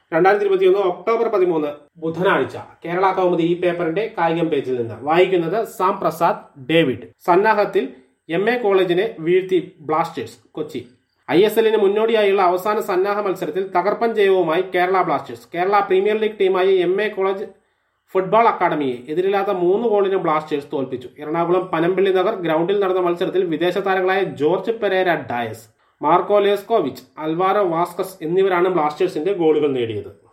രണ്ടായിരത്തി ഇരുപത്തിയൊന്ന് ഒക്ടോബർ പതിമൂന്ന് ബുധനാഴ്ച കേരള കൗമുദി ഈ പേപ്പറിന്റെ കായികം പേജിൽ നിന്ന് വായിക്കുന്നത് സാം പ്രസാദ് ഡേവിഡ് സന്നാഹത്തിൽ എം എ കോളേജിനെ വീഴ്ത്തി ബ്ലാസ്റ്റേഴ്സ് കൊച്ചി ഐ എസ് എല്ലിന് മുന്നോടിയായുള്ള അവസാന സന്നാഹ മത്സരത്തിൽ തകർപ്പൻ ജയവുമായി Kerala Blasters Kerala premier league ടീമായ എം എ കോളേജ് ഫുട്ബോൾ അക്കാദമിയെ എതിരില്ലാത്ത മൂന്ന് ഗോളിന് ബ്ലാസ്റ്റേഴ്സ് തോൽപ്പിച്ചു എറണാകുളം പനമ്പിള്ളി നഗർ ഗ്രൗണ്ടിൽ നടന്ന മത്സരത്തിൽ വിദേശ താരങ്ങളായ Jorge Pereyra Diaz Marko Leskovic Alvaro Vazquez എന്നിവരാണ് ബ്ലാസ്റ്റേഴ്സിന്റെ ഗോളുകൾ നേടിയത്